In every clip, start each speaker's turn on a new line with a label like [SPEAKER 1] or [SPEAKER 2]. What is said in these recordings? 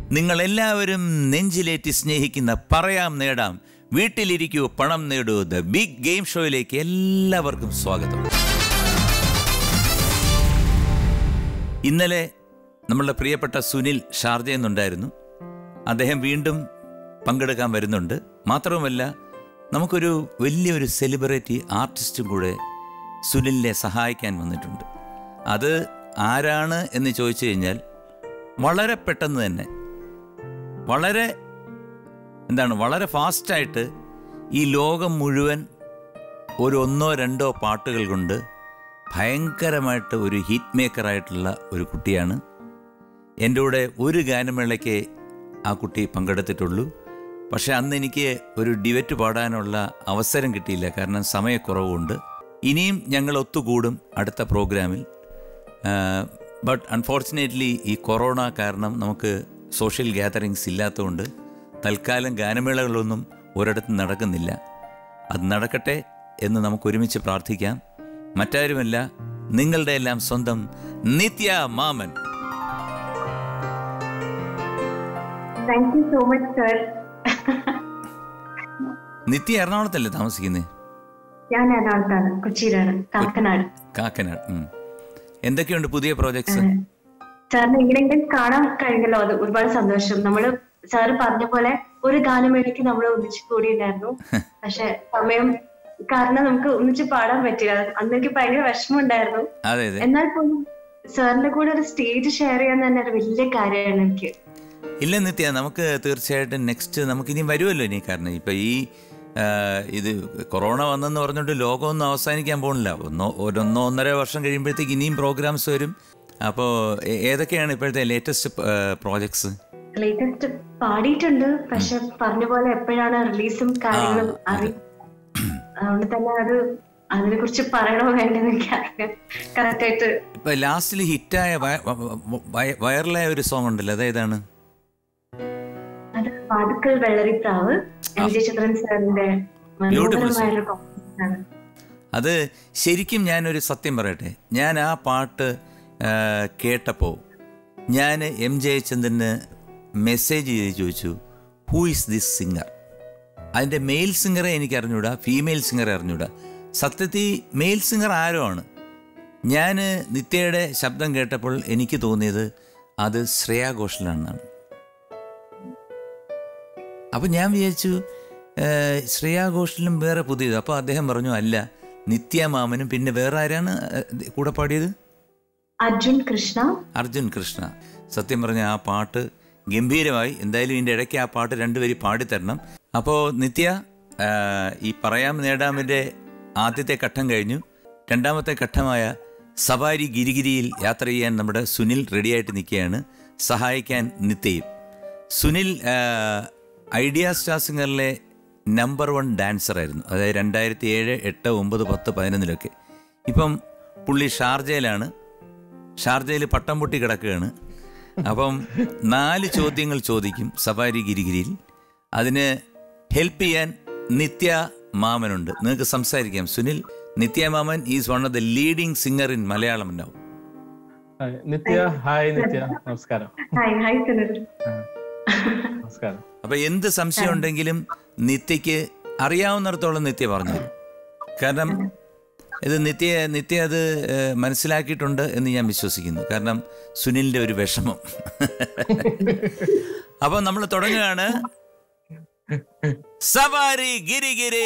[SPEAKER 1] നിങ്ങളെല്ലാവരും നെഞ്ചിലേറ്റി സ്നേഹിക്കുന്ന പറയാം നേടാം വീട്ടിലിരിക്കൂ പണം നേടൂ ദ ബിഗ് ഗെയിം ഷോയിലേക്ക് എല്ലാവർക്കും സ്വാഗതം ഇന്നലെ നമ്മളുടെ പ്രിയപ്പെട്ട സുനിൽ ഷാർജയിൽ നിന്നുണ്ടായിരുന്നു അദ്ദേഹം വീണ്ടും പങ്കെടുക്കാൻ വരുന്നുണ്ട് മാത്രവുമല്ല നമുക്കൊരു വലിയൊരു സെലിബ്രിറ്റി ആർട്ടിസ്റ്റും കൂടെ സുനിലിനെ സഹായിക്കാൻ വന്നിട്ടുണ്ട് അത് ആരാണ് എന്ന് ചോദിച്ചു കഴിഞ്ഞാൽ വളരെ പെട്ടെന്ന് തന്നെ വളരെ എന്താണ് വളരെ ഫാസ്റ്റായിട്ട് ഈ ലോകം മുഴുവൻ ഒരു ഒന്നോ രണ്ടോ പാട്ടുകൾ കൊണ്ട് ഭയങ്കരമായിട്ട് ഒരു ഹിറ്റ് മേക്കറായിട്ടുള്ള ഒരു കുട്ടിയാണ് എൻ്റെ കൂടെ ഒരു ഗാനമേളയ്ക്ക് ആ കുട്ടി പങ്കെടുത്തിട്ടുള്ളൂ പക്ഷേ അന്ന് എനിക്ക് ഒരു ഡിവറ്റ് പാടാനുള്ള അവസരം കിട്ടിയില്ല കാരണം സമയക്കുറവുണ്ട് ഇനിയും ഞങ്ങൾ ഒത്തുകൂടും അടുത്ത പ്രോഗ്രാമിൽ ബട്ട് അൺഫോർച്ചുനേറ്റ്ലി ഈ കൊറോണ കാരണം നമുക്ക് സോഷ്യൽ ഗ്യാതറിങ്സ് ഇല്ലാത്തതുകൊണ്ട് തൽക്കാലം ഗാനമേളകളൊന്നും ഒരിടത്തും നടക്കുന്നില്ല അത് നടക്കട്ടെ എന്ന് നമുക്ക് ഒരുമിച്ച് പ്രാർത്ഥിക്കാം മറ്റാരുമല്ല നിങ്ങളുടെ എല്ലാം സ്വന്തം Nithya Mammen
[SPEAKER 2] thank you so much sir
[SPEAKER 1] Nithya എറണാകുളത്തല്ലേ താമസിക്കുന്നത്
[SPEAKER 2] ഞാൻ എറണാകുളത്താണ് കൊച്ചിയിലാണ് കാക്കനാട്
[SPEAKER 1] കാക്കനാട് ഉം. എന്തൊക്കെയുണ്ട് പുതിയ പ്രോജക്ട്സ്
[SPEAKER 2] സാറിന് ഇങ്ങനെയെങ്കിലും കാണാൻ കഴിഞ്ഞല്ലോ അത് ഒരുപാട് സന്തോഷം നമ്മള് സാറ് പറഞ്ഞ പോലെ ഒരു ഗാനമേളയ്ക്ക് നമ്മൾ ഒന്നിച്ച് കൂടിയിട്ടുണ്ടായിരുന്നു പക്ഷെ സമയം കാരണം നമുക്ക് ഒന്നിച്ച് പാടാൻ പറ്റില്ല അന്ന് എനിക്ക് ഭയങ്കര വിഷമമുണ്ടായിരുന്നു
[SPEAKER 1] അതെ അതെ
[SPEAKER 2] എന്നാൽ പോലും സാറിന്റെ കൂടെ ഒരു സ്റ്റേജ് ഷെയർ ചെയ്യാൻ തന്നെ ഒരു വലിയ കാര്യമാണ് എനിക്ക്
[SPEAKER 1] ഇല്ല നിത്യ നമുക്ക് തീർച്ചയായിട്ടും നെക്സ്റ്റ് നമുക്ക് ഇനി വരുമല്ലോ ഇനി കാരണം ഇപ്പം ഈ ആ, ഇത് കൊറോണ വന്നെന്ന് പറഞ്ഞുകൊണ്ട് ലോകമൊന്നും അവസാനിക്കാൻ പോകുന്നില്ല ഒന്നോ ഒരൊന്നോ ഒന്നര വർഷം കഴിയുമ്പോഴത്തേക്ക് ഇനിയും പ്രോഗ്രാംസ് വരും അപ്പോൾ ഏതൊക്കെയാണ് ഇപ്പോഴത്തെ ലേറ്റസ്റ്റ് പ്രോജക്ട്സ്
[SPEAKER 2] ലേറ്റസ്റ്റ് പാടിയിട്ടുണ്ട് പക്ഷെ പറഞ്ഞ പോലെ എപ്പോഴാണ് റിലീസും കാര്യങ്ങളും
[SPEAKER 1] ആ, അതെ.
[SPEAKER 2] അറിയും അതുകൊണ്ട് തന്നെ അത് അതിനെ കുറിച്ച് പറയണോ വേണ്ടെന്ന് എനിക്കറിയാം കറക്റ്റ് ആയിട്ട്
[SPEAKER 1] ഇപ്പം ലാസ്റ്റിൽ ഹിറ്റായ വൈറലായ ഒരു സോങ് ഉണ്ടല്ലോ അതേതാണ്
[SPEAKER 2] അത് പാടുക്കൽ വെള്ളരിപ്രാവ് എം ജെ ചന്ദ്രൻ സാറിന്റെ മനോഹരമായൊരു കോമ്പസിഷൻ ആണ്
[SPEAKER 1] അത് ശരിക്കും ഞാനൊരു സത്യം പറയട്ടെ ഞാൻ ആ പാട്ട് ആ, കേട്ടപ്പോൾ ഞാൻ എം ജയചന്ദ്രന് മെസ്സേജ് ചെയ്ത് ചോദിച്ചു ഹൂ ഇസ് ദിസ് സിംഗർ അതിൻ്റെ മെയിൽ സിംഗറെ എനിക്ക് അറിഞ്ഞൂടാ ഫീമെയിൽ സിംഗറെ അറിഞ്ഞൂടാ സത്യത്തിൽ മെയിൽ സിംഗർ ആരോ ആണ് ഞാൻ നിത്യയുടെ ശബ്ദം കേട്ടപ്പോൾ എനിക്ക് തോന്നിയത് അത് ശ്രേയാ ഘോഷലാണെന്നാണ് അപ്പം ഞാൻ വിചാരിച്ചു ഏഹ്, ശ്രേയാ ഘോഷലും വേറെ പുതിയത് അപ്പോൾ അദ്ദേഹം പറഞ്ഞു അല്ല നിത്യ മാമനും പിന്നെ വേറെ ആരാണ് ഏഹ്, കൂടെ പാടിയത്
[SPEAKER 2] അർജുൻ കൃഷ്ണ
[SPEAKER 1] അർജുൻ കൃഷ്ണ സത്യം പറഞ്ഞ ആ പാട്ട് ഗംഭീരമായി എന്തായാലും ഇതിൻ്റെ ഇടയ്ക്ക് ആ പാട്ട് രണ്ടുപേരും പാടിത്തരണം അപ്പോൾ നിത്യ ഏഹ്, ഈ പറയാം നേടാമിൻ്റെ ആദ്യത്തെ ഘട്ടം കഴിഞ്ഞു രണ്ടാമത്തെ ഘട്ടമായ സവാരി ഗിരിഗിരിയിൽ യാത്ര ചെയ്യാൻ നമ്മുടെ സുനിൽ റെഡിയായിട്ട് നിൽക്കുകയാണ് സഹായിക്കാൻ നിത്യയും സുനിൽ ആഹ്, ഐഡിയ സ്റ്റാർ സിംഗറിലെ നമ്പർ വൺ ഡാൻസറായിരുന്നു അതായത് രണ്ടായിരത്തി ഏഴ് എട്ട് ഒമ്പത് പത്ത് പതിനൊന്നിലൊക്കെ ഇപ്പം പുള്ളി ഷാർജയിലാണ് ഷാർജയിൽ പട്ടം പൊട്ടി കിടക്കുകയാണ് അപ്പം നാല് ചോദ്യങ്ങൾ ചോദിക്കും സഫാരി ഗിരിഗിരിയിൽ അതിന് ഹെൽപ്പ് ചെയ്യാൻ നിത്യ മാമനുണ്ട് നിങ്ങൾക്ക് സംസാരിക്കാം Sunil Nithya Mammen is one of the leading singer in Malayalam ഉണ്ടാവും
[SPEAKER 3] ഹായ്, നിത്യ ഹായ് നിത്യ നമസ്കാരം
[SPEAKER 2] ഹായ് ഹായ് സുനിൽ
[SPEAKER 3] ആ, നമസ്കാരം
[SPEAKER 1] അപ്പൊ എന്ത് സംശയം ഉണ്ടെങ്കിലും നിത്യക്ക് അറിയാവുന്നിടത്തോളം നിത്യ പറഞ്ഞു തരും. കാരണം ഇത് നിത്യ നിത്യ അത് ഏഹ്, മനസ്സിലാക്കിയിട്ടുണ്ട് എന്ന് ഞാൻ വിശ്വസിക്കുന്നു കാരണം സുനിലിന്റെ ഒരു വിഷമം അപ്പൊ നമ്മൾ തുടങ്ങുകയാണ് സവാരി ഗിരിഗിരി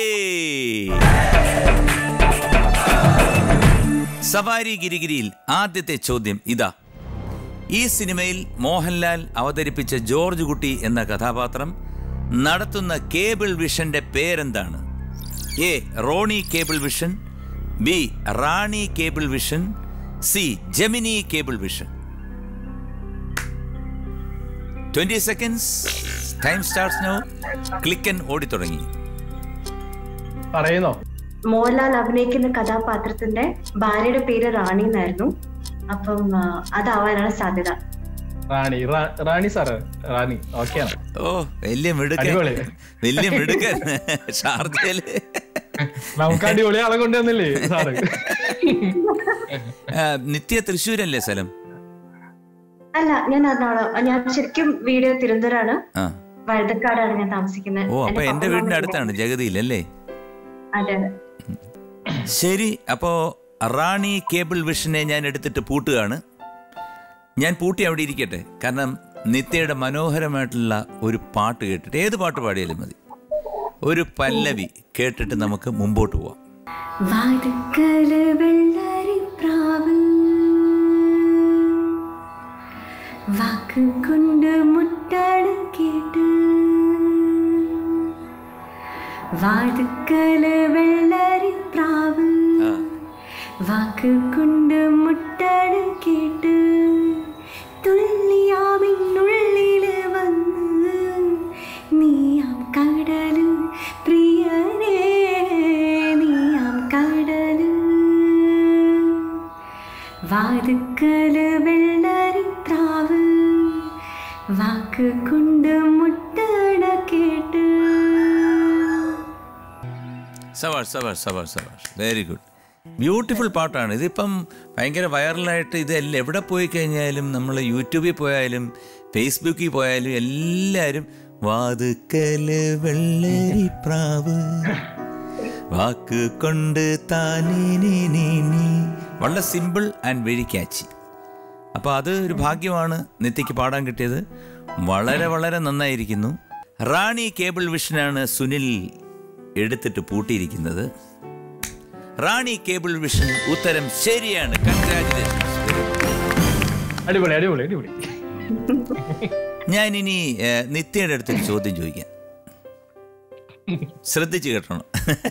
[SPEAKER 1] സവാരി ഗിരിഗിരിയിൽ ആദ്യത്തെ ചോദ്യം ഇതാ ഈ സിനിമയിൽ മോഹൻലാൽ അവതരിപ്പിച്ച ജോർജ് കുട്ടി എന്ന കഥാപാത്രം നടത്തുന്ന കേബിൾ വിഷന്റെ പേരെന്താണ് A Roni cable vision B Rani cable vision C Gemini cable vision twenty seconds time starts now ക്ലിക്കൻ ഓടി തുടങ്ങി
[SPEAKER 3] പറയുന്നോ
[SPEAKER 2] മോഹൻലാൽ അഭിനയിക്കുന്ന കഥാപാത്രത്തിന്റെ ഭാര്യയുടെ പേര് റാണി എന്നായിരുന്നു അപ്പം ആ, അതാവാനാണ് സാധ്യത
[SPEAKER 3] റാണി റാ- റാണി സാറ് റാണി ഓക്കെയാണ്
[SPEAKER 1] ഓ വലിയ മിടുക്കൻ
[SPEAKER 3] അടിപൊളി.
[SPEAKER 1] വലിയ മിടുക്കൻ ഷാർജയില്
[SPEAKER 3] നമുക്ക് അടിപൊളി ആളെ കൊണ്ടുവന്നില്ലേ സാറ്
[SPEAKER 1] ആ, നിത്യ തൃശ്ശൂരല്ലേ സ്ഥലം
[SPEAKER 2] അല്ല ഞാൻ എറണാകുളം ഞാൻ ശരിക്കും വീട് തിരുവനന്തപുരമാണ്
[SPEAKER 1] ആ
[SPEAKER 2] വഴുതക്കാടാണ് ഞാൻ താമസിക്കുന്നത്
[SPEAKER 1] ഓ അപ്പൊ
[SPEAKER 2] എന്റെ
[SPEAKER 1] എന്റെ
[SPEAKER 2] പപ്പ
[SPEAKER 1] വീടിന്റെ
[SPEAKER 2] മമ്മി
[SPEAKER 1] അടുത്താണ് ജഗതിയിൽ അല്ലേ
[SPEAKER 2] അതെ അതെ
[SPEAKER 1] ശരി അപ്പോ റാണി കേബിൾ വിഷനെ ഞാൻ എടുത്തിട്ട് പൂട്ടുകയാണ് ഞാൻ പൂട്ടി അവിടെ ഇരിക്കട്ടെ കാരണം നിത്യയുടെ മനോഹരമായിട്ടുള്ള ഒരു പാട്ട് കേട്ടിട്ട് ഏത് പാട്ട് പാടിയാലും മതി ഒരു പല്ലവി കേട്ടിട്ട് നമുക്ക് മുമ്പോട്ട് പോവാം
[SPEAKER 2] വാതുക്കല് വെള്ളരിപ്രാവ് വാക്കുകൊണ്ട് മുട്ടാട് കേട്ട് വാതുക്കല് വെള്ളരിപ്രാവ് വാക്കുകൊണ്ട് മുട്ടാട് കേട്ട് തുള്ളിയാമിനുള്ളില് വന്ന് നീയാം കടല് പ്രിയനേ നീയാം കടല് വാതുക്കല് വെള്ളരിപ്രാവ് വാക്ക് കൊണ്ട് മുട്ടട കേട്ട്
[SPEAKER 1] സവാഷ് സവാഷ് സവാഷ് സവാഷ് വെരി ഗുഡ് ബ്യൂട്ടിഫുൾ പാട്ടാണ് ഇതിപ്പം ഭയങ്കര വൈറലായിട്ട് ഇതെല്ലാം എവിടെ പോയി കഴിഞ്ഞാലും നമ്മൾ യൂട്യൂബിൽ പോയാലും ഫേസ്ബുക്കിൽ പോയാലും എല്ലാവരും വാതുക്കല് വെള്ളരിപ്രാവ് വാക്ക് കൊണ്ട് താനീ വളരെ സിമ്പിൾ ആൻഡ് വെരി ക്യാച്ചി അപ്പോൾ അത് ഒരു ഭാഗ്യമാണ് നിത്യയ്ക്ക് പാടാൻ കിട്ടിയത് വളരെ വളരെ നന്നായിരിക്കുന്നു റാണി കേബിൾ വിഷനാണ് സുനിൽ എടുത്തിട്ട് പൂട്ടിയിരിക്കുന്നത് റാണി കേബിൾ വിഷൻ ഉത്തരം ശരിയാണ് കൺഗ്രാചുലേഷൻസ്
[SPEAKER 3] അടിപൊളി അടിപൊളി അടിപൊളി
[SPEAKER 1] ഞാൻ ഇനി ഏഹ്, നിത്യയുടെ അടുത്തൊരു ചോദ്യം ചോദിക്കാം ശ്രദ്ധിച്ചു കേട്ടണം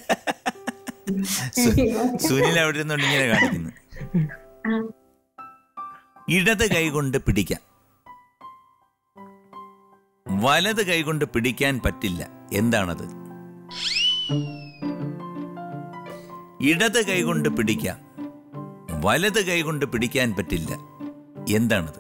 [SPEAKER 1] സു- സുനിൽ അവിടെ ഇരുന്നുകൊണ്ട് ഇങ്ങനെ കാണിക്കുന്നു ഇടത് കൈകൊണ്ട് പിടിക്കാം വലത് കൈകൊണ്ട് പിടിക്കാൻ പറ്റില്ല എന്താണത് ഇടത് കൈകൊണ്ട് പിടിക്കാം വലത് കൈകൊണ്ട് പിടിക്കാൻ പറ്റില്ല എന്താണത്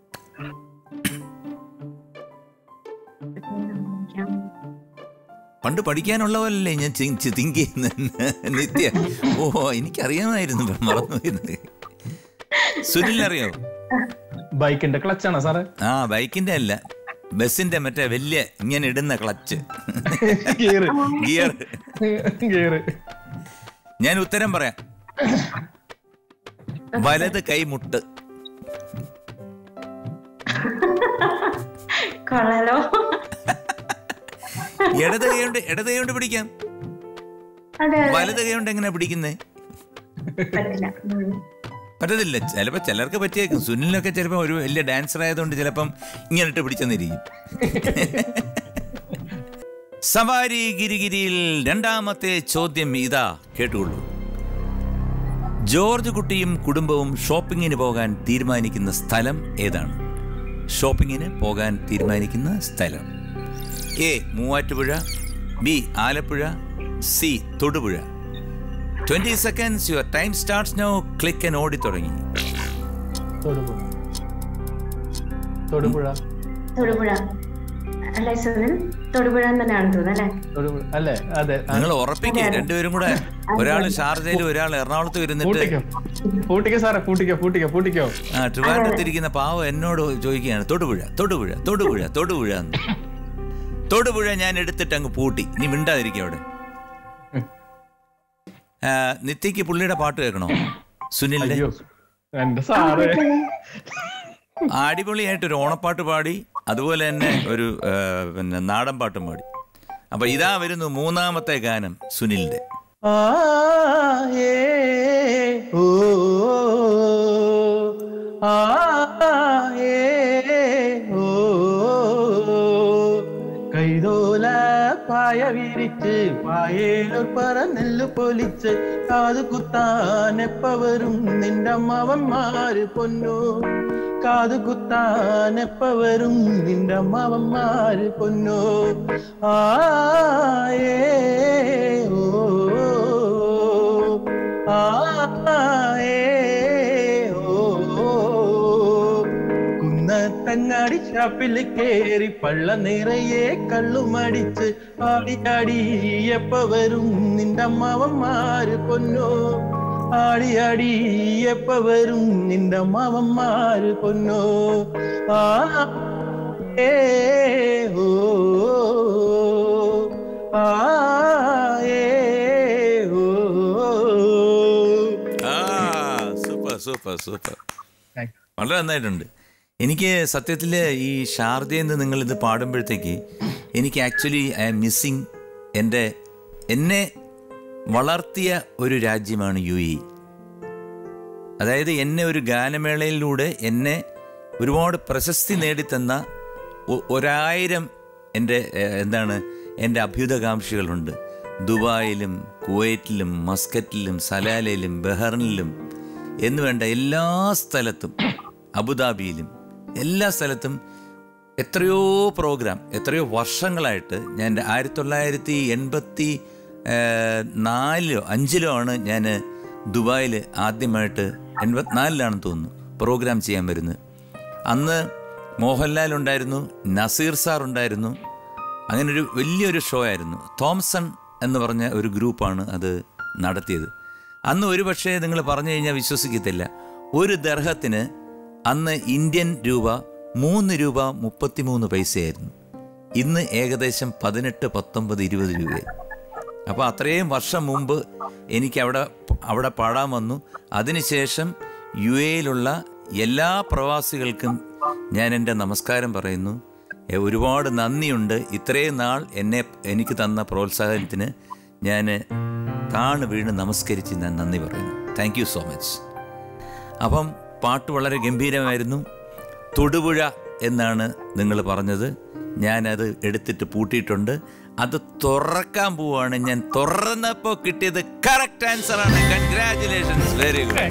[SPEAKER 1] പണ്ട് പഠിക്കാനുള്ളവരല്ലേ ഞാൻ തിങ്ക് ചെയ്യുന്ന നിത്യ ഓ എനിക്കറിയാമായിരുന്നു മറന്നുപോയിരുന്നത് സുനിൽ അറിയോ
[SPEAKER 3] ബൈക്കിന്റെ ക്ലച്ചാണോ സാറേ
[SPEAKER 1] ആ ബൈക്കിന്റെ അല്ല ബസ്സിന്റെ മറ്റേ വലിയ ഇങ്ങനെ ഇടുന്ന ക്ലച്ച്
[SPEAKER 3] ഗിയറ്
[SPEAKER 1] ഗിയർ
[SPEAKER 3] ഗിയറ്
[SPEAKER 1] ഞാൻ ഉത്തരം പറയാം വലത് കൈമുട്ട്
[SPEAKER 2] കൊള്ളാലോ
[SPEAKER 1] ഇടത് കൈ കൊണ്ട് ഇടത് കൈ കൊണ്ട് പിടിക്കാം
[SPEAKER 2] അതെ അതെ
[SPEAKER 1] വലത് കൈ കൊണ്ട് എങ്ങനെ പിടിക്കുന്നേ
[SPEAKER 2] പറ്റില്ല ഉം.
[SPEAKER 1] പറ്റത്തില്ല ചിലപ്പോൾ ചിലർക്ക് പറ്റിയേക്കും സുനിലിനൊക്കെ ചിലപ്പോൾ ഒരു വലിയ ഡാൻസർ ആയതുകൊണ്ട് ചിലപ്പം ഇങ്ങനെ ഇട്ട് പിടിച്ചെന്നിരിക്കും സവാരി ഗിരിഗിരിയിൽ രണ്ടാമത്തെ ചോദ്യം ഇതാ കേട്ടുകൊള്ളൂ ജോർജ് കുട്ടിയും കുടുംബവും ഷോപ്പിങ്ങിന് പോകാൻ തീരുമാനിക്കുന്ന സ്ഥലം ഏതാണ് ഷോപ്പിങ്ങിന് പോകാൻ തീരുമാനിക്കുന്ന സ്ഥലം A Muvattupuzha B Alappuzha C Thodupuzha twenty seconds your time starts now click and ഓടി തുടങ്ങി
[SPEAKER 3] തൊടുപുഴ തൊടുപുഴ
[SPEAKER 2] തൊടുപുഴ അല്ലേ സുനിൽ തൊടുപുഴ എന്ന് തന്നെയാണ് തോന്നുന്നത് അല്ലേ
[SPEAKER 3] തൊടുപുഴ അല്ലേ അതെ ആ,
[SPEAKER 1] നിങ്ങൾ ഉറപ്പിക്കുക രണ്ടുപേരും കൂടെ ഒരാൾ ഷാർജയിലും ഒരാൾ എറണാകുളത്ത് ഇരുന്നിട്ട്
[SPEAKER 3] പൂട്ടിക്കോ പൂട്ടിക്കോ സാറേ പൂട്ടിക്കോ പൂട്ടിക്കോ പൂട്ടിക്കോ
[SPEAKER 1] ആ ട്രിവാൻഡ്രത്തിരിക്കുന്ന പാവം എന്നോട് ചോദിക്കുകയാണ് തൊടുപുഴ തൊടുപുഴ തൊടുപുഴ തൊടുപുഴ എന്ന് തൊടുപുഴ ഞാൻ എടുത്തിട്ട് അങ്ങ് പൂട്ടി നീ മിണ്ടാതിരിക്കുക അവിടെ ആ, നിത്യയ്ക്ക് പുള്ളിയുടെ പാട്ട് കേൾക്കണോ സുനിലിന്റെ
[SPEAKER 3] അയ്യോ എന്റെ സാറേ
[SPEAKER 1] അടിപൊളിയായിട്ട് ഒരു ഓണപ്പാട്ട് പാടി അതുപോലെ തന്നെ ഒരു ആ, പിന്നെ നാടൻ പാട്ടും പാടി അപ്പൊ ഇതാ വരുന്നു മൂന്നാമത്തെ ഗാനം സുനിലിന്റെ
[SPEAKER 3] ആ ഏ ഓ ആ ഏ ഓ കൈതോല പായ വിരിച്ച് പായേലൊരു പറന്നെല്ല് പൊലിച്ച് കാത് കുത്താൻ എപ്പ വരും നിന്റെ അമ്മാവന്മാര് പൊന്നു കാത് കുത്താൻ എപ്പ വരും നിന്റെ അമ്മാവന്മാര് പൊന്നു ആ ഏ ഓ ആ ഏ ഓ കുന്നത്തങ്ങാടി ഷാപ്പിൽ കേറി പള്ള നിറയെ കള്ളുമടിച്ച് ആടി ആടി എപ്പ വരും നിന്റെ അമ്മാവന്മാര് പൊന്നോ ആടി ആടി എപ്പ വരും നിന്റെ മാമന്മാര് പൊന്നോ ആ ഏ ഓ ആ ഏ ഓ
[SPEAKER 1] ആ super super super
[SPEAKER 3] Thank you.
[SPEAKER 1] വളരെ നന്നായിട്ടുണ്ട് എനിക്ക് സത്യത്തിൽ ഈ ഷാർജയിൽ നിന്ന് നിങ്ങൾ ഇത് പാടുമ്പോഴത്തേക്ക് എനിക്ക് ആക്ച്വലി ഐ ആം മിസ്സിങ് എൻ്റെ എന്നെ വളർത്തിയ ഒരു രാജ്യമാണ് യു എ അതായത് എന്നെ ഒരു ഗാനമേളയിലൂടെ എന്നെ ഒരുപാട് പ്രശസ്തി നേടിത്തന്ന ഒ- ഒരായിരം എൻ്റെ ഏഹ്, എന്താണ് എൻ്റെ അഭ്യുതകാംക്ഷികളുണ്ട് ദുബായിലും കുവൈറ്റിലും മസ്കറ്റിലും സലാലയിലും ബഹറിനിലും എന്ന് വേണ്ട എല്ലാ സ്ഥലത്തും അബുദാബിയിലും എല്ലാ സ്ഥലത്തും എത്രയോ പ്രോഗ്രാം എത്രയോ വർഷങ്ങളായിട്ട് ഞാൻ ആയിരത്തി തൊള്ളായിരത്തി എൺപത്തി നാലിലോ അഞ്ചിലോ ആണ് ഞാൻ ദുബായിൽ ആദ്യമായിട്ട് എൺപത്തിനാലിലാണെന്ന് തോന്നുന്നു പ്രോഗ്രാം ചെയ്യാൻ വരുന്നത് അന്ന് മോഹൻലാൽ ഉണ്ടായിരുന്നു നസീർ സാർ ഉണ്ടായിരുന്നു അങ്ങനെ ഒരു വലിയൊരു ഷോ ആയിരുന്നു തോംസൺ എന്ന് പറഞ്ഞ ഒരു ഗ്രൂപ്പാണ് അത് നടത്തിയത് അന്ന് ഒരു പക്ഷേ നിങ്ങൾ പറഞ്ഞു കഴിഞ്ഞാൽ വിശ്വസിക്കത്തില്ല ഒരു ദർഹത്തിന് അന്ന് ഇന്ത്യൻ രൂപ മൂന്ന് രൂപ മുപ്പത്തിമൂന്ന് പൈസയായിരുന്നു ഇന്ന് ഏകദേശം പതിനെട്ട് പത്തൊമ്പത് ഇരുപത് രൂപയായി അപ്പോൾ അത്രയും വർഷം മുമ്പ് എനിക്ക് അവിടെ അവിടെ പാടാൻ വന്നു അതിനുശേഷം യു എയിലുള്ള എല്ലാ പ്രവാസികൾക്കും ഞാൻ എൻ്റെ നമസ്കാരം പറയുന്നു എ, ഒരുപാട് നന്ദിയുണ്ട് ഇത്രയും നാൾ എന്നെ എനിക്ക് തന്ന പ്രോത്സാഹനത്തിന് ഞാൻ താണു വീണ് നമസ്കരിച്ച് ഞാൻ നന്ദി പറയുന്നു താങ്ക് യു സോ മച്ച് അപ്പം പാട്ട് വളരെ ഗംഭീരമായിരുന്നു തൊടുപുഴ എന്നാണ് നിങ്ങൾ പറഞ്ഞത് ഞാനത് എടുത്തിട്ട് പൂട്ടിയിട്ടുണ്ട് അത് തുറക്കാൻ പോവാണ് ഞാൻ തുറന്നപ്പോൾ കിട്ടിയത് കറക്റ്റ് ആൻസർ ആണ് കൺഗ്രാറ്റുലേഷൻസ് വെരി ഗുഡ്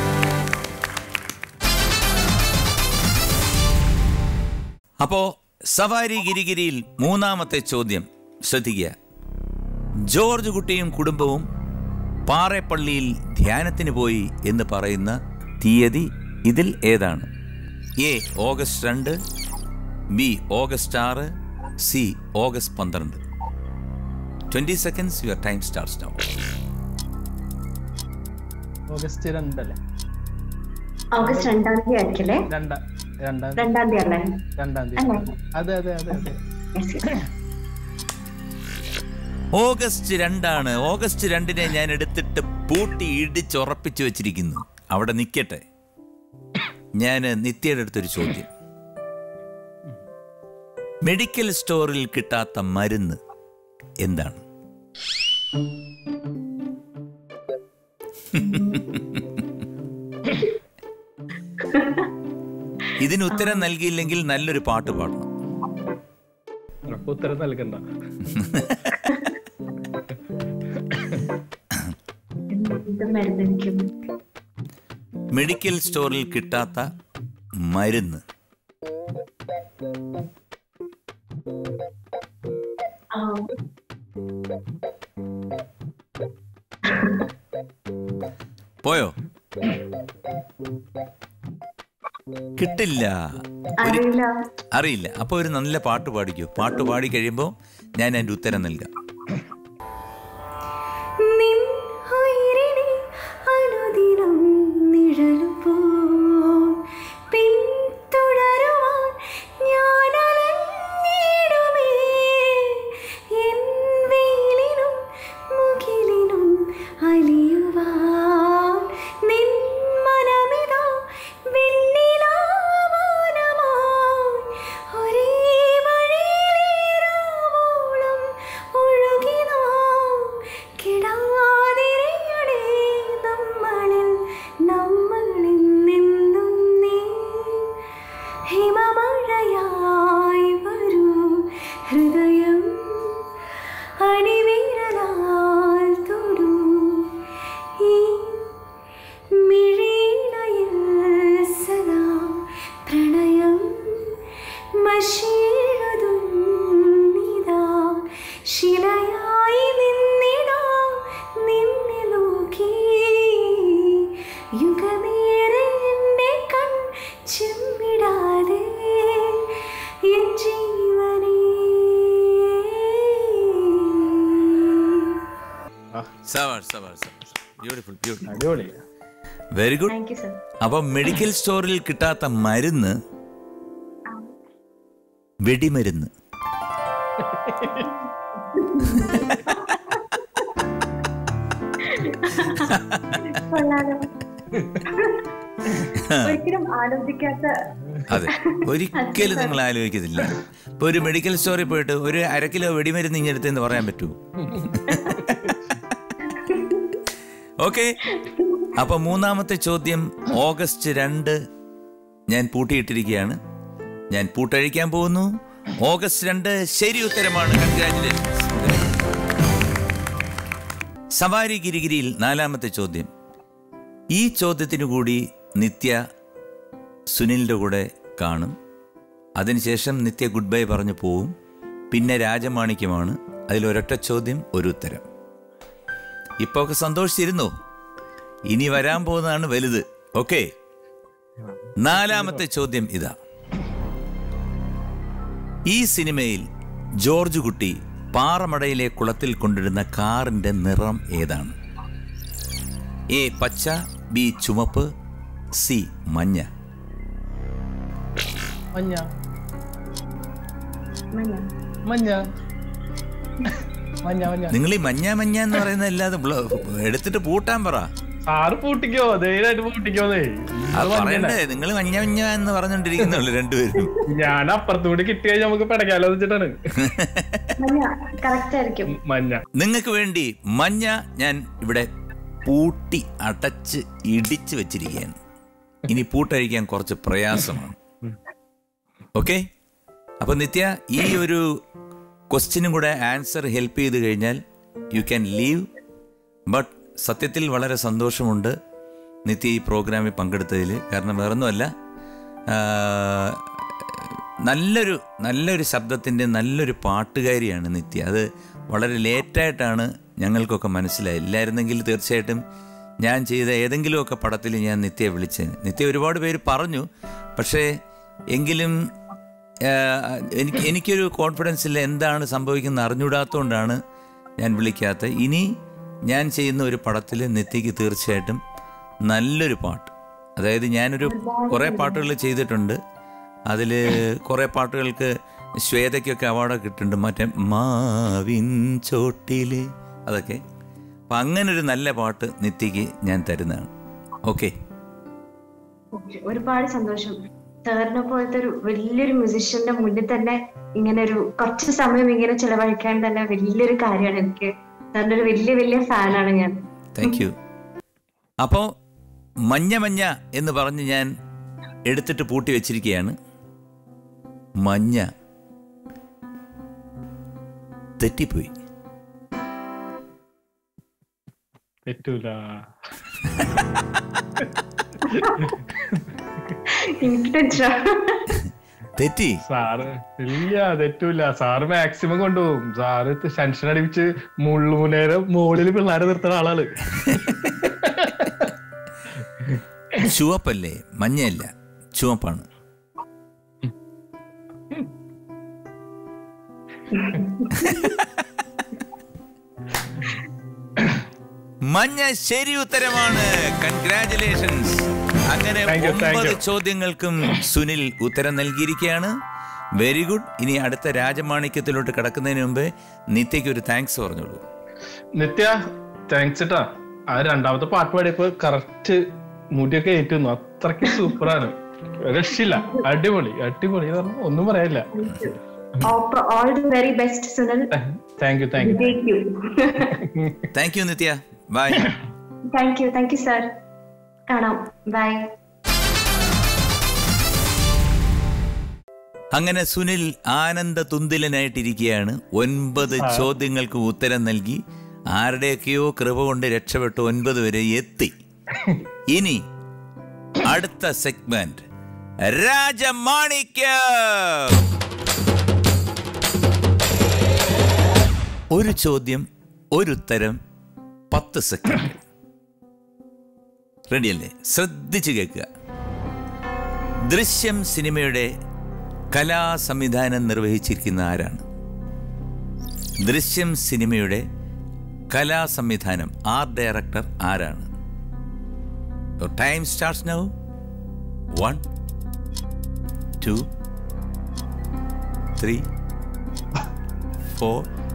[SPEAKER 1] അപ്പോ സവാരി ഗിരിഗിരിയിൽ മൂന്നാമത്തെ ചോദ്യം ശ്രദ്ധിക്കുക ജോർജ് കുട്ടിയും കുടുംബവും പാറേപ്പള്ളിയിൽ ധ്യാനത്തിന് പോയി എന്ന് പറയുന്ന തീയതി ഇതിൽ ഏതാണ് എ ഓഗസ്റ്റ് രണ്ട് ബി ഓഗസ്റ്റ് ആറ് സി ഓഗസ്റ്റ് പന്ത്രണ്ട് twenty seconds your time start now
[SPEAKER 3] August രണ്ടല്ലേ
[SPEAKER 2] ഓഗസ്റ്റ് രണ്ടാം തീയതി ആയിരിക്കല്ലേ
[SPEAKER 3] രണ്ടാ രണ്ടാം
[SPEAKER 2] രണ്ടാം തീയതി അല്ലേ
[SPEAKER 3] രണ്ടാം
[SPEAKER 2] അല്ലേ?
[SPEAKER 3] തീയതി അതെ അതെ അതെ അതെ
[SPEAKER 2] Yes, yes.
[SPEAKER 1] ഓഗസ്റ്റ് രണ്ടാണ് ഓഗസ്റ്റ് രണ്ടിനെ ഞാൻ എടുത്തിട്ട് പൂട്ടി ഇടിച്ചുറപ്പിച്ചു വെച്ചിരിക്കുന്നു അവിടെ നിൽക്കട്ടെ ഞാൻ നിത്യയുടെ അടുത്തൊരു ചോദ്യം മെഡിക്കൽ സ്റ്റോറിൽ കിട്ടാത്ത മരുന്ന് എന്താണ് ഇതിന് ഉത്തരം നൽകിയില്ലെങ്കിൽ നല്ലൊരു പാട്ട് പാടണം
[SPEAKER 3] ഉറപ്പ് ഉത്തരം നൽകണ്ട
[SPEAKER 2] എന്ത് മരുന്നിരിക്കും
[SPEAKER 1] മെഡിക്കൽ സ്റ്റോറിൽ കിട്ടാത്ത മരുന്ന്
[SPEAKER 2] ആ,
[SPEAKER 1] പോയോ കിട്ടില്ല ഒരു
[SPEAKER 2] അറിയില്ല
[SPEAKER 1] അറിയില്ല അപ്പോൾ ഒരു നല്ല പാട്ട് പാടിക്കൂ പാട്ട് പാടി കഴിയുമ്പോൾ ഞാൻ അതിൻ്റെ ഉത്തരം നൽകാം
[SPEAKER 4] നിൻ ഉയിരിനെ അനുദിനം നിഴലുപോൽ പിന്തുടരുവാൻ ഞാൻ അലഞ്ഞിടുമേ. എൻ വെയിലിനും മുകിലിനും അലിയുവാൻ നിൻ മനമിതാ വെണ്ണിലാവാനമായി ഒരേ വഴിയിലേറാവോളം ഒഴുകി നാം കിടാതിരയണേ നമ്മളിൽ നമ്മളിൽ നിന്നും നീ ഹിമമഴയായി വരൂ ഹൃദയം അണിവിരലാൽ തൊടൂ ഈ മിഴിയിണയിൽ സദാ പ്രണയം മഷീഴുതും നിതാ ശിലയായി നിന്നിടാ നിന്നെ നോക്കി യുഗമേറെ എന്നെ കൺ ചെമ്മിടാതെ എൻ ജീവനേ
[SPEAKER 1] സവാർ സവാർ സവാർ ബ്യൂട്ടിഫുൾ ബ്യൂട്ടിഫുൾ
[SPEAKER 3] അടിപൊളി
[SPEAKER 1] very good
[SPEAKER 2] thank you sir
[SPEAKER 1] അപ്പൊ മെഡിക്കൽ സ്റ്റോറിൽ കിട്ടാത്ത മരുന്ന് വെടിമരുന്ന്
[SPEAKER 2] കൊള്ളാലോ ഒരിക്കലും ആലോചിക്കാത്ത
[SPEAKER 1] അതെ ഒരിക്കലും നിങ്ങൾ ആലോചിക്കത്തില്ല ഇപ്പൊ ഒരു മെഡിക്കൽ സ്റ്റോറിൽ പോയിട്ട് ഒരു അര കിലോ വെടിമരുന്ന് ഇങ്ങെടുത്തെന്ന് പറയാൻ പറ്റുമോ ഓക്കെ അപ്പൊ മൂന്നാമത്തെ ചോദ്യം ഓഗസ്റ്റ് രണ്ട് ഞാൻ പൂട്ടിയിട്ടിരിക്കുകയാണ് ഞാൻ പൂട്ടഴിക്കാൻ പോകുന്നു ഓഗസ്റ്റ് രണ്ട് ശരി ഉത്തരമാണ് കൺഗ്രാറ്റുലേഷൻസ് സവാരി ഗിരിഗിരിയിൽ നാലാമത്തെ ചോദ്യം ഈ ചോദ്യത്തിനു കൂടി നിത്യ സുനിലിൻ്റെ കൂടെ കാണും അതിനുശേഷം നിത്യ ഗുഡ് ബൈ പറഞ്ഞു പോവും പിന്നെ രാജമാണിക്യമാണ് അതിലൊരൊറ്റ ചോദ്യം ഒരു ഉത്തരം ഇപ്പൊ ഒക്കെ സന്തോഷിച്ചിരുന്നു ഇനി വരാൻ പോകുന്നതാണ് വലുത് ഓക്കെ നാലാമത്തെ ചോദ്യം ഇതാ ഈ സിനിമയിൽ ജോർജ് കുട്ടി പാറമടയിലെ കുളത്തിൽ കൊണ്ടിരുന്ന കാറിന്റെ നിറം ഏതാണ് എ പച്ച ബി ചുമപ്പ് സി മഞ്ഞ
[SPEAKER 3] മഞ്ഞ
[SPEAKER 2] മഞ്ഞ.
[SPEAKER 3] മഞ്ഞ മഞ്ഞ മഞ്ഞ
[SPEAKER 1] നിങ്ങൾ ഈ മഞ്ഞ മഞ്ഞ എന്ന് പറയുന്നത് അല്ലാതെ ബ്ല- എടുത്തിട്ട് പൂട്ടാൻ പറ
[SPEAKER 3] സാറ് പൂട്ടിക്കോ ധൈര്യമായിട്ട് പൂട്ടിക്കോന്നേ
[SPEAKER 1] അത് പറയണ്ടേ നിങ്ങൾ മഞ്ഞ മഞ്ഞ എന്ന് പറഞ്ഞോണ്ടിരിക്കുന്നുള്ളു രണ്ടുപേരും
[SPEAKER 3] ഞാൻ അപ്പുറത്തുകൂടി കിട്ടി കഴിഞ്ഞാൽ നമുക്ക് പിടക്കാലോ എന്ന് വെച്ചിട്ടാണ്
[SPEAKER 2] മഞ്ഞ കറക്റ്റ് ആയിരിക്കും
[SPEAKER 3] മഞ്ഞ
[SPEAKER 1] നിങ്ങൾക്ക് വേണ്ടി മഞ്ഞ ഞാൻ ഇവിടെ പൂട്ടി അടച്ച് ഇടിച്ച് വെച്ചിരിക്കുകയാണ് ഇനി പൂട്ടഴിക്കാൻ കുറച്ച് പ്രയാസമാണ് ഓക്കെ അപ്പൊ നിത്യ ഈ ഒരു ക്വസ്റ്റ്യനും കൂടെ ആൻസർ ഹെൽപ്പ് ചെയ്ത് കഴിഞ്ഞാൽ യു ക്യാൻ ലീവ് ബട്ട് സത്യത്തിൽ വളരെ സന്തോഷമുണ്ട് നിത്യ ഈ പ്രോഗ്രാമിൽ പങ്കെടുത്തതിൽ കാരണം വേറൊന്നുമല്ല ആ, നല്ലൊരു നല്ലൊരു ശബ്ദത്തിൻ്റെ നല്ലൊരു പാട്ടുകാരിയാണ് നിത്യ അത് വളരെ ലേറ്റായിട്ടാണ് ഞങ്ങൾക്കൊക്കെ മനസ്സിലായി ഇല്ലായിരുന്നെങ്കിൽ തീർച്ചയായിട്ടും ഞാൻ ചെയ്ത ഏതെങ്കിലുമൊക്കെ പടത്തിൽ ഞാൻ നിത്യയെ വിളിച്ചേന് നിത്യ ഒരുപാട് പേര് പറഞ്ഞു പക്ഷേ എങ്കിലും ആ, എനിക്ക് എനിക്കൊരു കോൺഫിഡൻസ് ഇല്ല എന്താണ് സംഭവിക്കുന്നത് അറിഞ്ഞൂടാത്തതുകൊണ്ടാണ് ഞാൻ വിളിക്കാത്തത് ഇനി ഞാൻ ചെയ്യുന്ന ഒരു പടത്തിൽ നിത്യയ്ക്ക് തീർച്ചയായിട്ടും നല്ലൊരു പാട്ട് അതായത് ഞാനൊരു കുറേ പാട്ടുകൾ ചെയ്തിട്ടുണ്ട് അതിൽ കുറേ പാട്ടുകൾക്ക് ശ്വേതയ്ക്കൊക്കെ അവാർഡൊക്കെ കിട്ടുന്നുണ്ട് മറ്റേ മാവിൻ ചോട്ടിൽ അതൊക്കെ അപ്പം അങ്ങനൊരു നല്ല പാട്ട് നിത്യയ്ക്ക് ഞാൻ തരുന്നതാണ് ഓക്കെ
[SPEAKER 2] ഒരുപാട് സന്തോഷം സാറിനെ പോലത്തെ ഒരു വലിയൊരു മ്യൂസിഷ്യന്റെ മുന്നിൽ തന്നെ ഇങ്ങനെ ഒരു കുറച്ച് സമയം ഇങ്ങനെ ചെലവഴിക്കാൻ തന്നെ വലിയൊരു കാര്യമാണ് എനിക്ക് സാറിന്റെ ഒരു വലിയ വലിയ ഫാനാണ് ഞാൻ
[SPEAKER 1] താങ്ക് യു അപ്പോൾ മഞ്ഞ മഞ്ഞ എന്ന് പറഞ്ഞ് ഞാൻ എടുത്തിട്ട് പൂട്ടി വെച്ചിരിക്കുകയാണ് മഞ്ഞ തെറ്റിപ്പോയി
[SPEAKER 3] തെറ്റൂല
[SPEAKER 2] എനിക്ക് ടെൻഷൻ
[SPEAKER 1] തെറ്റി
[SPEAKER 3] സാറ് ഇല്ല തെറ്റൂല സാറ് മാക്സിമം കൊണ്ടുപോകും സാറ് ടെൻഷൻ അടിപ്പിച്ച് മുള്ളുമുനേരെ മുകളിൽ പിള്ളേരെ നിർത്തുന്ന ആളാണ്
[SPEAKER 1] ചുവപ്പല്ലേ മഞ്ഞയല്ല ചുവപ്പാണ് മഞ്ഞ ശരി ഉത്തരമാണ് കൺഗ്രാറ്റുലേഷൻസ് അങ്ങനെ
[SPEAKER 3] Thank you, thank
[SPEAKER 1] ഒമ്പത്
[SPEAKER 3] you.
[SPEAKER 1] ചോദ്യങ്ങൾക്കും സുനിൽ ഉത്തരം നൽകിയിരിക്കുകയാണ് വെരി ഗുഡ് ഇനി അടുത്ത രാജമാണിക്യത്തിലോട്ട് കിടക്കുന്നതിന് മുമ്പേ നിത്യയ്ക്ക് ഒരു താങ്ക്സ് പറഞ്ഞോളൂ
[SPEAKER 3] നിത്യ താങ്ക്സ് ഇട്ടാ ആ രണ്ടാമത്തെ പാട്ട് പാടിയപ്പോ കറക്റ്റ് മുടിയൊക്കെ ഏറ്റുന്നു അത്രയ്ക്ക് സൂപ്പറാണ് രക്ഷില്ല അടിപൊളി അടിപൊളി എന്ന് പറഞ്ഞാ ഒന്നും പറയാനില്ല
[SPEAKER 2] all the very best Sunil
[SPEAKER 3] thank you thank you
[SPEAKER 2] thank you
[SPEAKER 1] thank you Nithya bye
[SPEAKER 2] thank you thank you sir കാണാം ബൈ
[SPEAKER 1] അങ്ങനെ സുനിൽ ആനന്ദ തുന്തിലനായിട്ടിരിക്കുകയാണ് ഒൻപത് ചോദ്യങ്ങൾക്ക് ഉത്തരം നൽകി ആരുടെയൊക്കെയോ കൃപ കൊണ്ട് രക്ഷപ്പെട്ട് ഒൻപത് വരെ എത്തി ഇനി അടുത്ത സെഗ്മെന്റ് രാജമാണിക്യം ഒരു ചോദ്യം ഒരു ഉത്തരം പത്ത് സെക്കൻഡ് റെഡിയല്ലേ ശ്രദ്ധിച്ചു കേൾക്കുക ദൃശ്യം സിനിമയുടെ കലാ സംവിധാനം നിർവഹിച്ചിരിക്കുന്ന ആരാണ് ദൃശ്യം സിനിമയുടെ കലാ സംവിധാനം ആർട്ട് ഡയറക്ടർ ആരാണ് time starts now one two three four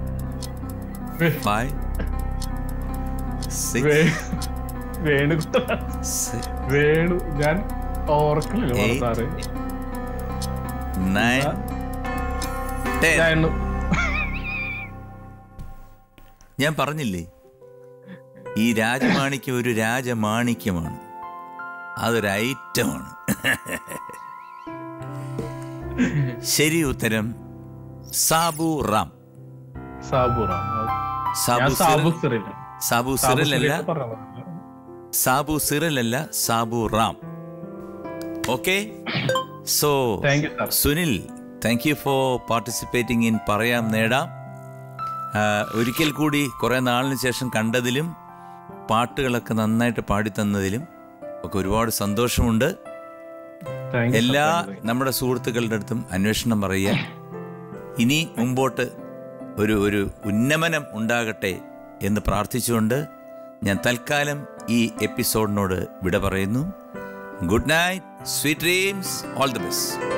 [SPEAKER 1] five six
[SPEAKER 3] വേ- വേണുകുട്ട വേണു ഞാൻ ഓർക്കില്ല
[SPEAKER 1] Eight.
[SPEAKER 3] സാറ്
[SPEAKER 1] നയൻ ടെൻ
[SPEAKER 3] ഞാൻ
[SPEAKER 1] ഞാൻ പറഞ്ഞില്ലേ ഈ രാജമാണിക്യം ഒരു രാജമാണിക്യമാണ് അതൊരു ഐറ്റമാണ് ശരി ഉത്തരം സാബു റാം
[SPEAKER 3] സാബുറാം
[SPEAKER 1] സാബു
[SPEAKER 3] ഞാൻ സാബു
[SPEAKER 1] സിറിൽ-
[SPEAKER 3] സിറില്ല
[SPEAKER 1] സാബു
[SPEAKER 3] സാബു
[SPEAKER 1] സിറിലല്ല
[SPEAKER 3] സിറിൽ പറഞ്ഞത്
[SPEAKER 1] സാബു സിറിലല്ല Sabu Ram okay so
[SPEAKER 3] thank you sir
[SPEAKER 1] Sunil thank you for participating in പറയാം നേടാം ആ, ഒരിക്കൽ കൂടി കുറേ നാളിന് ശേഷം കണ്ടതിലും പാട്ടുകളൊക്കെ നന്നായിട്ട് പാടിത്തന്നതിലും ഒക്കെ ഒരുപാട് സന്തോഷമുണ്ട്
[SPEAKER 3] താങ്ക് യു
[SPEAKER 1] എല്ലാ
[SPEAKER 3] സാർ, താങ്ക് യു.
[SPEAKER 1] നമ്മുടെ സുഹൃത്തുക്കളുടെ അടുത്തും അന്വേഷണം പറയുക ഇനി മുമ്പോട്ട് ഒരു ഒരു ഉന്നമനം ഉണ്ടാകട്ടെ എന്ന് പ്രാർത്ഥിച്ചുകൊണ്ട് ഞാൻ തൽക്കാലം ഈ എപ്പിസോഡിനോട് വിട പറയുന്നു good night sweet dreams all the best